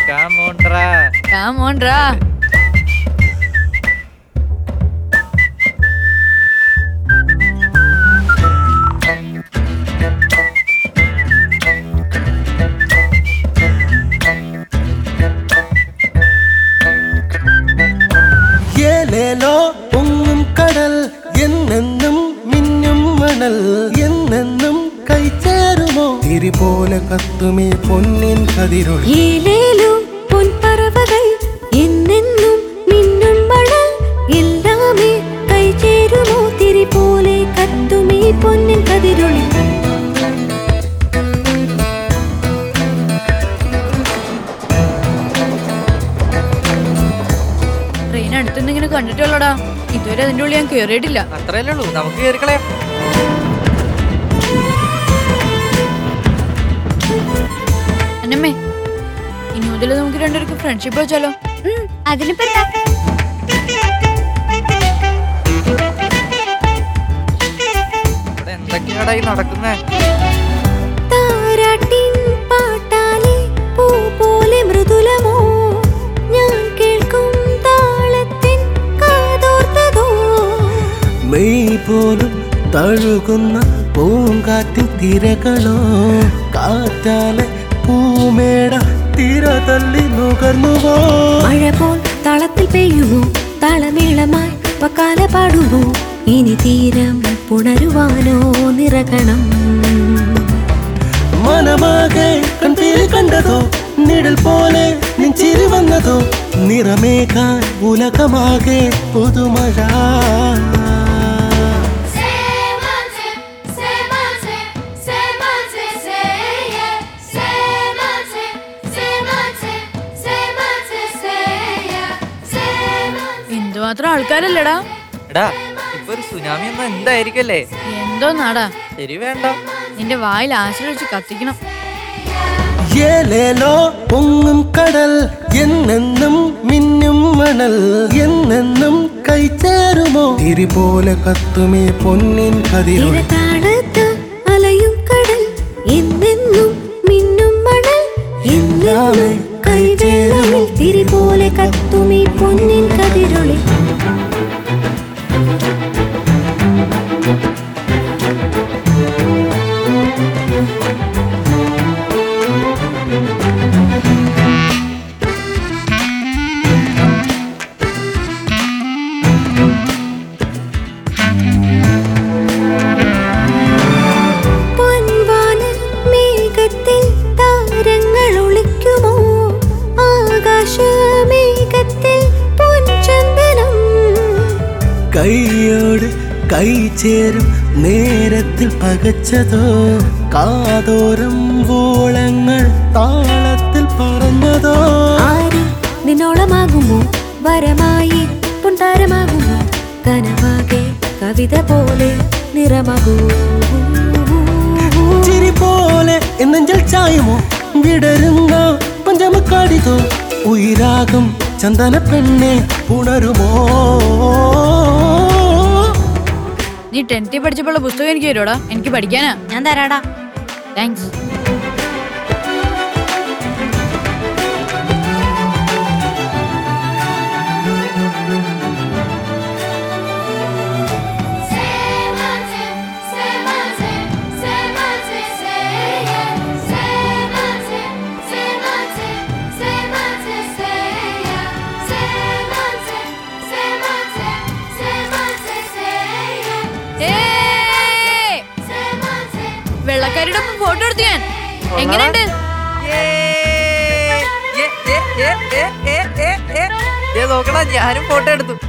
കാമോണ്ട്രാ കാമോൺറാ ഏലേലോ പൊങ്ങും കടൽ എന്നെന്നും മിന്നും മണൽ എന്നെന്നും കൈചേരുമോ തിരി പോലെ കത്തുമേ പൊന്നിൻ കതിരൊളി ഏലേലോ പൊൻപറവകൾ എന്നെന്നും മിന്നും മണൽ എല്ലാമേ കൈചേരുമോ തിരി പോലെ കത്തുമീ പൊന്നിൻ കതിരൊളി ട്രെയിൻ അടുത്തുനിന്ന് ഇങ്ങനെ കണ്ടിട്ടുള്ളടാ ഇതുവരെ അതിന്റെ ഉള്ളിൽ ഞാൻ കേറിയിട്ടില്ല അത്രയല്ലേ ഉള്ളൂ നമുക്ക് കയറിക്കളയാം അന്നമ്മേ ഇനി മുതൽ നമുക്ക് രണ്ടുപേർക്ക് ഫ്രണ്ട്ഷിപ്പ് വെച്ചാലോ അതിനിപ്പോ ഇവിടെ എന്തൊക്കെയാടാ ഈ നടക്കുന്നേ താരാട്ടിൻ പാട്ടാലെ പൂ പോലെ മൃദുലമോ ഞാൻ കേൾക്കും താളത്തിൻ കാതോർത്തതോ മെയ് പോലും തഴുകുന്ന പൂങ്കാറ്റിൻ തിരകളോ കാറ്റാലെ പൂമേട തിര തല്ലി നുകർന്നുവോ മഴ പോൽ താളത്തിൽ പെയ്യുമോ താളമേളമായി വക്കാല പാടുമോ ഇനി തീരം പുണരുവാനോ നിറകണം മനമാകെ കൺപേര് കണ്ടതോ നിഴൽ പോലെ നെഞ്ചിരി വന്നതോ നിറമേകാൻ ഉലകമാകെ പുതുമഴ എന്തുമാത്രം ആൾക്കാരല്ലടാ എടാ ഇപ്പൊ ഒരു സുനാമി എന്നാ എന്തായിരിക്കല്ലേ എന്തോ നാടാ ശരി വേണ്ട നിന്റെ വായിൽ ആശ്രയം വെച്ച് കത്തിക്കണം ഏലേലോ പൊങ്ങും കടൽ എന്നെന്നും മിന്നും മണൽ എന്നെന്നും കൈചേരുമോ തിരി പോലെ കത്തുമേ പൊന്നിൻ കതിരൊളി താളത്ത് അലയും കടൽ എന്നെന്നും മിന്നും മണൽ എല്ലാമേ കൈവേളയിൽ തിരി പോലെ കത്തുമീ പൊന്നിൻ കതിരൊളി പൊൻവാന മേഘത്തിൽ താരങ്ങൾ ഒളിക്കുമോ ആകാശമേഘത്തിൽ പൊൻചന്ദനം കൈയോട് കൈ ചേരും നേരത്തിൽ പകച്ചതോ കാതോരം വോളങ്ങൾ താളത്തിൽ പറന്നതോ ആര് നിന്നോളമാകുമോ വരമായി പൊൻതാരമാകുമോ കനവാകെ കവിത പോലെ നിറമാകൂ ചിരി പോലെ എന്നെഞ്ചൽ ചായുമോ വിടരുന്ന പഞ്ചമക്കാടിതോ ഉയരാകും ചന്ദന പെണ്ണെ പുണരുമോ നീ ടെൻത്തിൽ പഠിച്ചപ്പോഴുള്ള പുസ്തകം എനിക്ക് തരുമോടാ എനിക്ക് പഠിക്കാനാ ഞാൻ തരാടാ താങ്ക്സ് വെള്ളക്കാരുടെ ഒപ്പം ഫോട്ടോ എടുത്തു ഞാൻ എങ്ങനെയുണ്ട് ഏ, ഏ, ഏ, ഏ, ഏ, ഏ, ഏ. ദേ നോക്കടാ ഞാനും ഫോട്ടോ എടുത്തു